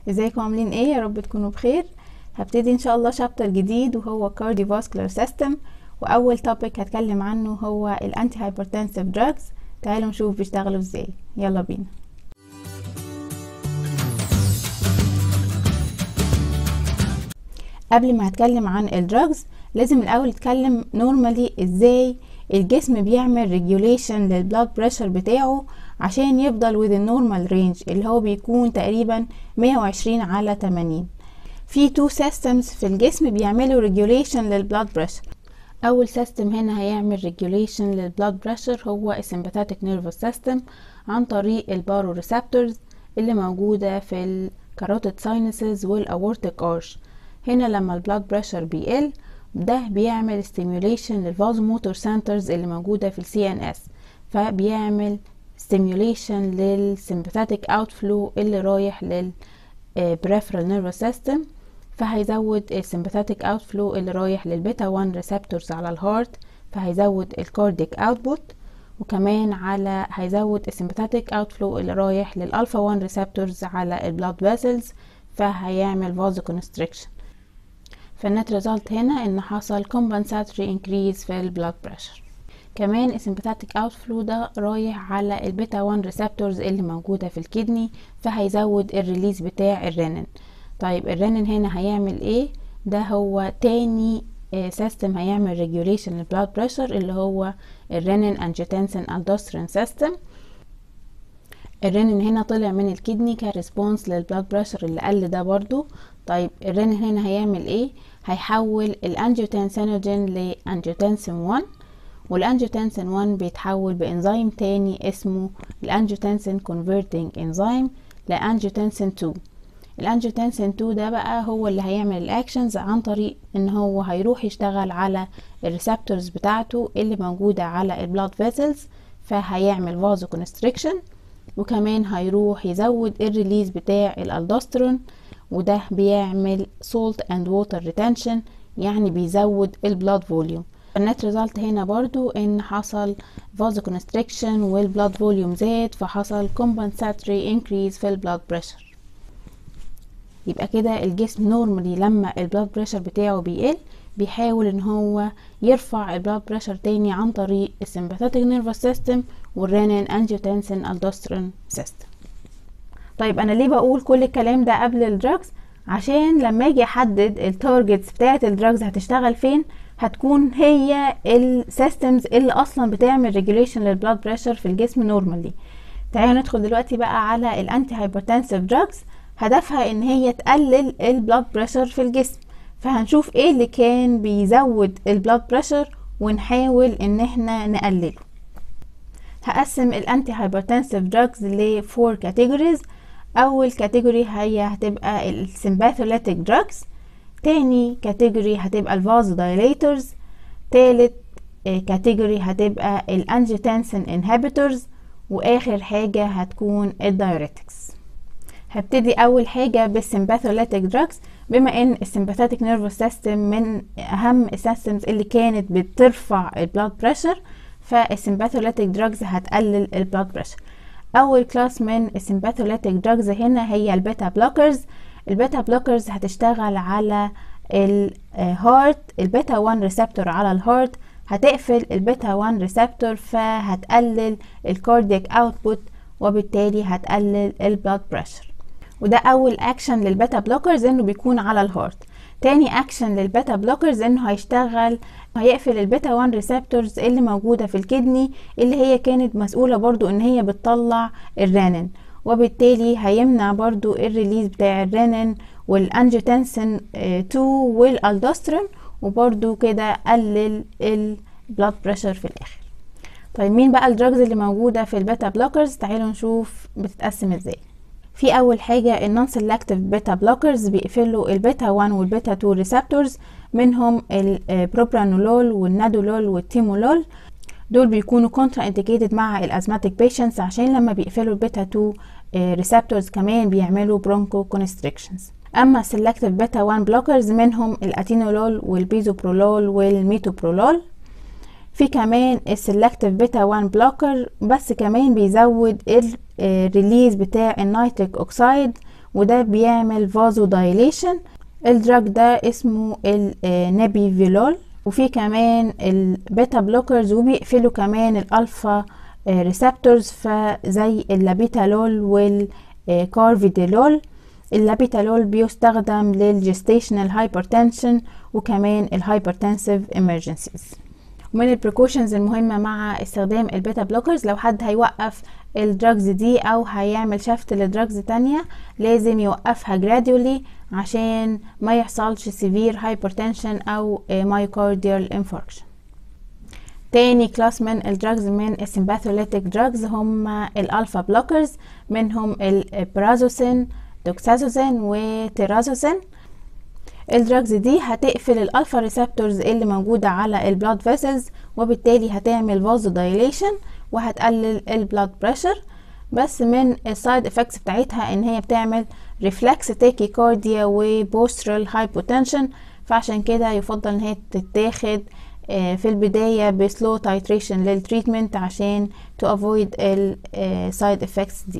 ازيكم عاملين ايه يا رب تكونوا بخير هبتدي ان شاء الله شابتر جديد وهو cardiovascular system واول توبيك هتكلم عنه هو الانتي هايبرتنسيف دراجز تعالوا نشوف بيشتغلوا ازاي يلا بينا قبل ما هتكلم عن الدراجز لازم الاول اتكلم نورمالي ازاي الجسم بيعمل ريجوليشن للبلاد بريشر بتاعه عشان يفضل with النورمال رينج اللي هو بيكون تقريبا 120 على 80 في تو سيستمز في الجسم بيعملوا ريجوليشن للبلاد بريشر اول سيستم هنا هيعمل ريجوليشن للبلاد بريشر هو السمباثيك نيرفس سيستم عن طريق البارو ريسبتورز اللي موجوده في الكاروتيد ساينسز والاورتيك ارش هنا لما البلاد بريشر بيقل ده بيعمل ستيميوليشن للفازوموتور سنترز اللي موجوده في السي ان اس فبيعمل ستيميوليشن للسمباثيك اوتفلو اللي رايح لل peripheral nervous system فهيزود السمباثيك اوتفلو اللي رايح للبيتا 1 ريسبتورز على الهارت فهيزود الكارديك اوتبوت وكمان على هيزود السمباثيك اوتفلو اللي رايح للالفا 1 ريسبتورز على البلاد فيسلز فهيعمل فازو كونستريكشن فالنت ريزلت هنا ان حصل compensatory increase في البلاد بريشر كمان السمباثيك اوتفلو ده رايح على البيتا 1 ريسبتورز اللي موجوده في الكدني فهيزود الريليز بتاع الرنين طيب الرنين هنا هيعمل ايه ده هو تاني سيستم هيعمل ريجوليشن للبلاد بريشر اللي هو الرنين انجيوتنسين الدوسترين سيستم الرنين هنا طلع من الكدني كريسبونس للبلاد بريشر اللي قل ده برضو طيب الرنين هنا هيعمل ايه هيحول الانجيوتنسينوجين لانجيوتنسين 1 والانجيوتنسين 1 بيتحول بانزيم تاني اسمه الانجيوتنسين كونفرتنج انزيم لانجيوتنسين 2 الانجيوتنسين 2 ده بقى هو اللي هيعمل الاكشنز عن طريق ان هو هيروح يشتغل على الريسبتورز بتاعته اللي موجوده على البلاد فيسلز فهيعمل فازو كونستريكشن وكمان هيروح يزود الريليز بتاع الالدوسترون وده بيعمل salt and water retention يعني بيزود البلاد فوليوم النت ريزلت هنا برضو ان حصل فازو كونستريكشن والبلاد فوليوم زاد فحصل compensatory increase في البلاد بريشر يبقى كده الجسم نورمالي لما البلاد بريشر بتاعه بيقل بيحاول ان هو يرفع البلاد بريشر تاني عن طريق السمباثيك نيرفس سيستم والرينين انجيوتنسين الدوسترين سيستم طيب انا ليه بقول كل الكلام ده قبل الدراجز عشان لما اجي احدد التارجتس بتاعه الدراجز هتشتغل فين هتكون هي السيستمز اللي اصلا بتعمل ريجوليشن للبلاد بريشر في الجسم نورمالي تعالوا ندخل دلوقتي بقى على الانتي هايبرتنسيف دراجز هدفها ان هي تقلل البلاد بريشر في الجسم فهنشوف ايه اللي كان بيزود البلاد بريشر ونحاول ان احنا نقلله هقسم الانتي هايبرتنسيف دراجز ل 4 كاتيجوريز اول كاتيجوري هي هتبقى السمباثوليتيك دراجز تاني كاتيجوري هتبقى الفازو دايليتورز تالت كاتيجوري هتبقى الانجيتنسين انهبيتورز واخر حاجه هتكون الدايوريتكس هبتدي اول حاجه بالسمباثوليتيك دراجز بما ان السمباثيك نيرفس سيستم من اهم السيستمز اللي كانت بترفع البلاد بريشر فالسمباثوليتيك دراجز هتقلل البلاد بريشر اول كلاس من السمباثوليتيك دراجز هنا هي البيتا بلوكرز البيتا بلوكرز هتشتغل على الهارت البيتا 1 ريسبتور على الهارت هتقفل البيتا 1 ريسبتور فهتقلل الكاردياك اوتبوت وبالتالي هتقلل البلاد بريشر وده اول اكشن للبيتا بلوكرز انه بيكون على الهارت تاني اكشن للبيتا بلوكرز انه هيشتغل هيقفل البيتا 1 ريسبتورز اللي موجوده في الكدني اللي هي كانت مسؤوله برضو ان هي بتطلع الرانين وبالتالي هيمنع برضو الريليز بتاع الرنين والانجيوتنسين 2 والالدوسترين وبرضو كده قلل البلاد بريشر في الاخر طيب مين بقى الدراجز اللي موجوده في البيتا بلوكرز تعالوا نشوف بتتقسم ازاي في اول حاجه النون سيلكتيف بيتا بلوكرز بيقفلوا البيتا 1 والبيتا 2 ريسبتورز منهم البروبرانولول والنادولول والتيمولول دول بيكونوا كونترا انديكيتد مع الازماتيك بيشنتس عشان لما بيقفلوا البيتا 2 ريسبتورز كمان بيعملوا برونكو كونستريكشنز اما سيلكتيف بيتا 1 بلوكرز منهم الاتينولول والبيزوبرولول والميتوبرولول في كمان السلكتيف بيتا 1 بلوكر بس كمان بيزود الريليز بتاع النيتريك اوكسايد وده بيعمل فازو دايليشن الدراج ده اسمه النبي فيلول وفي كمان البيتا بلوكرز وبيقفلوا كمان الالفا ريسبتورز فزي اللابيتالول والكارفيديلول اللابيتالول بيستخدم للجستيشنال هايبرتنشن وكمان الهايبرتنسيف امرجنسيز ومن البريكوشنز المهمة مع استخدام البيتا بلوكرز لو حد هيوقف الدراجز دي او هيعمل شفت لدراجز تانية لازم يوقفها gradually عشان ما يحصلش severe hypertension او myocardial infarction تاني كلاس من الدراجز من السمباثوليتيك دراجز هم الالفا بلوكرز منهم البرازوسين دوكسازوزين وتيرازوزين الدراجز دي هتقفل الالفا ريسبتورز اللي موجودة على البلاد فيسلز وبالتالي هتعمل فازو دايليشن وهتقلل البلاد بريشر بس من السايد افكتس بتاعتها ان هي بتعمل ريفلكس تاكيكارديا وبوسترال هايبوتنشن فعشان كده يفضل ان هي تتاخد في البداية بسلو تايتريشن للتريتمنت عشان تو افويد السايد افكتس دي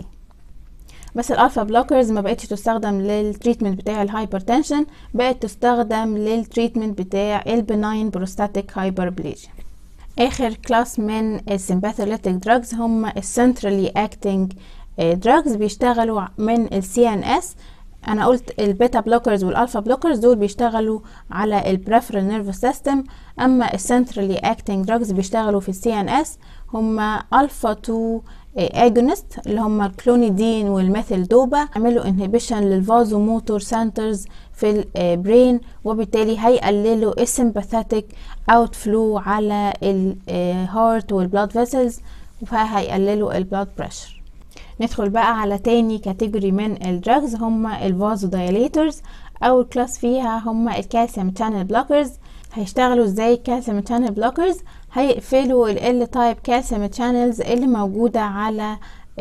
بس الالفا بلوكرز ما بقتش تستخدم للتريتمنت بتاع الهايبرتنشن بقت تستخدم للتريتمنت بتاع البناين بروستاتيك هايبربليجيا اخر كلاس من السمباثوليتيك دراجز هم السنترالي اكتنج دراجز بيشتغلوا من السي ان اس انا قلت البيتا بلوكرز والالفا بلوكرز دول بيشتغلوا على البريفرال نيرفس سيستم اما السنترالي اكتنج دراجز بيشتغلوا في السي ان اس هم الفا 2 اجونست اللي هم الكلونيدين والميثيل دوبا يعملوا انهبيشن للفازو موتور سنترز في البرين وبالتالي هيقللوا السمباثيتك اوت فلو على الهارت والبلاد فيسلز فهيقللوا البلاد بريشر ندخل بقى على تاني كاتيجوري من الدراجز هم الفازو دايليترز اول كلاس فيها هم الكالسيوم شانل بلوكرز هيشتغلوا ازاي الكالسيوم شانل بلوكرز هيقفلوا ال تايب كالسيوم شانلز اللي موجودة على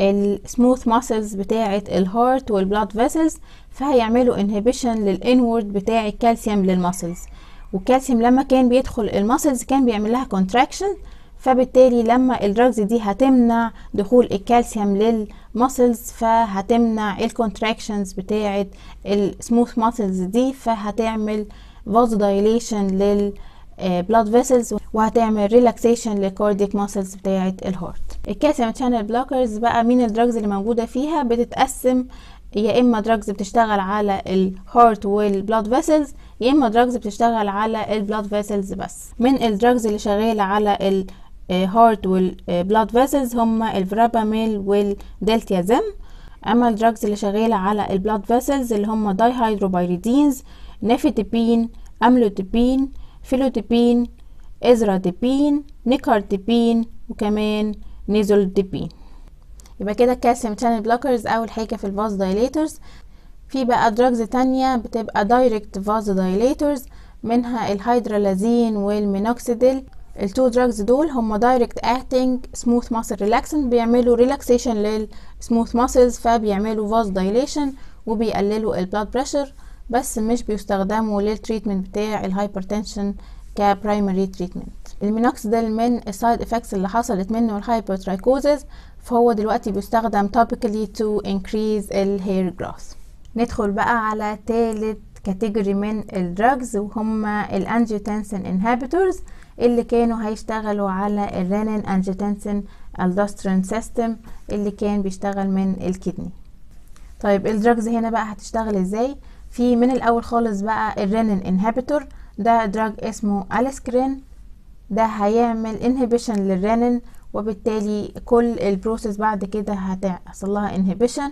السموث ماسلز بتاعة الهارت والبلاد فيسلز فهيعملوا انهبيشن للانورد بتاع الكالسيوم للماسلز والكالسيوم لما كان بيدخل الماسلز كان بيعمل لها كونتراكشن فبالتالي لما الدراجز دي هتمنع دخول الكالسيوم للماسلز فهتمنع الكونتراكشنز بتاعة السموث ماسلز دي فهتعمل فازو دايليشن لل بلاد فيسلز وهتعمل ريلاكسيشن للكارديك ماسلز بتاعه الهارت الكالسيوم شانل بلوكرز بقى مين الدراجز اللي موجوده فيها بتتقسم يا اما دراجز بتشتغل على الهارت والبلاد فيسلز يا اما دراجز بتشتغل على البلاد فيسلز بس من الدراجز اللي شغاله على الهارت والبلاد فيسلز هما الفراباميل والدلتيازم اما الدراجز اللي شغاله على البلاد فيسلز اللي هما دايهيدروبايريدينز نيفيديبين املوديبين فيلوديبين ازراديبين نيكارديبين وكمان نيزولديبين يبقى كده الكالسيوم شانل بلوكرز اول حاجه في الفاز دايليترز في بقى دراجز تانية بتبقى دايركت فاز دايليترز منها الهيدرالازين والمينوكسيديل التو دراجز دول هم دايركت اكتنج سموث ماسل ريلاكسنت بيعملوا ريلاكسيشن للسموث ماسلز فبيعملوا فاز دايليشن وبيقللوا البلاد بريشر بس مش بيستخدموا للتريتمنت بتاع الهايبرتنشن كبرايمري تريتمنت المينوكسيديل من السايد افكتس اللي حصلت منه الهايبرترايكوزز فهو دلوقتي بيستخدم topically to increase الهير growth ندخل بقى على تالت كاتيجوري من الدراجز وهم الانجيوتنسين انهبيتورز اللي كانوا هيشتغلوا على الرينين انجيوتنسين الدوسترين سيستم اللي كان بيشتغل من الكدني طيب الدراجز هنا بقى هتشتغل ازاي في من الاول خالص بقى الرينين انهبيتور ده دراج اسمه الاسكرين ده هيعمل انهبيشن للرينين وبالتالي كل البروسيس بعد كده هتحصل لها انهبيشن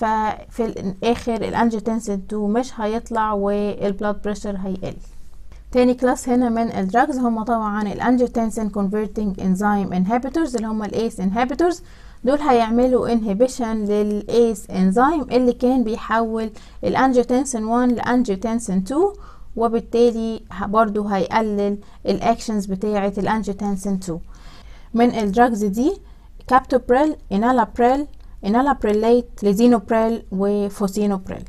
ففي الاخر الانجيوتنسين 2 مش هيطلع والبلاد بريشر هيقل تاني كلاس هنا من الدراجز هم طبعا الانجيوتنسين كونفرتنج انزيم انهبيتورز اللي هم الايس انهبيتورز دول هيعملوا انهبيشن للايس انزيم اللي كان بيحول الانجيوتنسين 1 لانجيوتنسين 2 وبالتالي برضو هيقلل الاكشنز بتاعه الانجيوتنسين 2 من الدراجز دي كابتوبريل انالابريل انالابريليت ليزينوبريل وفوسينوبريل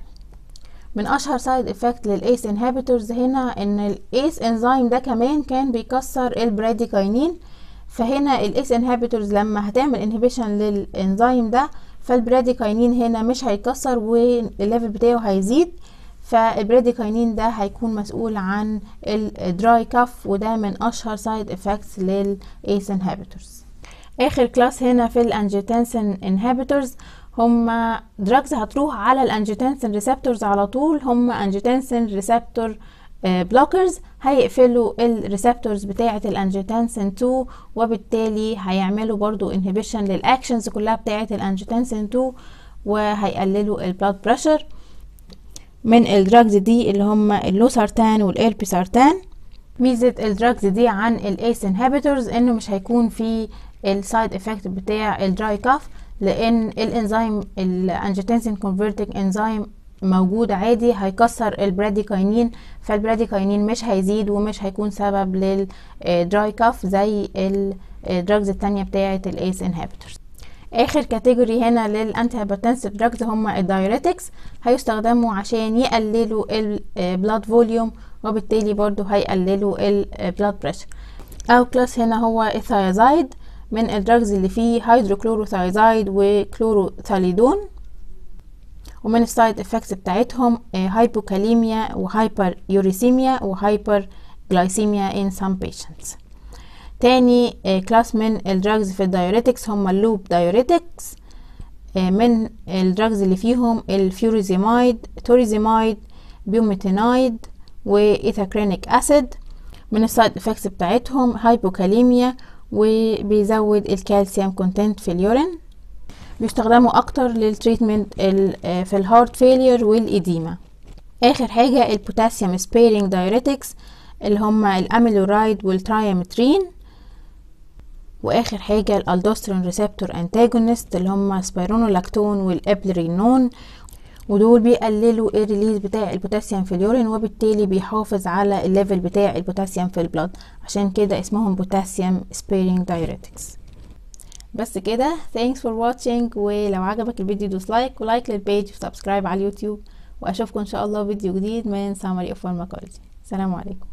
من اشهر سايد افكت للايس انهبيتورز هنا ان الايس انزيم ده كمان كان بيكسر البراديكاينين فهنا الايس انهبيتورز لما هتعمل انهبيشن للانزيم ده فالبراديكاينين هنا مش هيكسر والليفل بتاعه هيزيد فالبراديكاينين ده هيكون مسؤول عن الدراي كاف وده من اشهر سايد افكتس للايس انهبيتورز اخر كلاس هنا في الانجيوتنسين انهبيتورز هما دراجز هتروح على الانجيوتنسين ريسبتورز على طول هما انجيوتنسين ريسبتور بلوكرز هيقفلوا الريسبتورز بتاعه الانجيوتنسين 2 وبالتالي هيعملوا برضو انهبيشن للاكشنز كلها بتاعه الانجيوتنسين 2 وهيقللوا البلاد بريشر من الدراجز دي اللي هم اللوسارتان والاربيسارتان ميزة الدراجز دي عن الايس انهبيتورز انه مش هيكون في السايد افكت بتاع الدراي كاف لان الانزيم الانجيوتنسين كونفرتنج انزيم موجود عادي هيكسر البراديكاينين فالبراديكاينين مش هيزيد ومش هيكون سبب للدراي كاف زي الدراجز التانية بتاعة الايس انهبيتورز اخر كاتيجوري هنا للانتي هايبرتنسيف دراجز هم الدايوريتكس هيستخدموا عشان يقللوا البلاد فوليوم وبالتالي برضو هيقللوا البلاد بريشر او كلاس هنا هو الثيازايد من الدراجز اللي فيه هيدروكلوروثايزايد وكلوروثاليدون ومن السايد افكتس بتاعتهم هايبوكاليميا وهايبر يوريسيميا وهايبر جلايسيميا in some patients تاني كلاس من الدراجز في الدايوريتكس هم اللوب دايوريتكس من الدراجز اللي فيهم الفيوريزيمايد توريزيمايد بيوميتينايد وايثاكرينيك اسيد من السايد افكتس بتاعتهم هايبوكاليميا وبيزود الكالسيوم كونتنت في اليورين بيستخدموا اكتر للتريتمنت في الهارت فيلير والإديمة اخر حاجة البوتاسيوم سبيرنج دايوريتكس اللي هما الاميلورايد والترايامترين واخر حاجة الالدوسترون ريسبتور انتاجونست اللي هما سبيرونولاكتون والابلرينون ودول بيقللوا الريليز بتاع البوتاسيوم في اليورين وبالتالي بيحافظ على الليفل بتاع البوتاسيوم في البلد عشان كده اسمهم بوتاسيوم سبيرنج دايوريتكس بس كده thanks for watching ولو عجبك الفيديو دوس لايك ولايك للبيج وسبسكرايب على اليوتيوب واشوفكم ان شاء الله فيديو جديد من summary of pharmacology سلام عليكم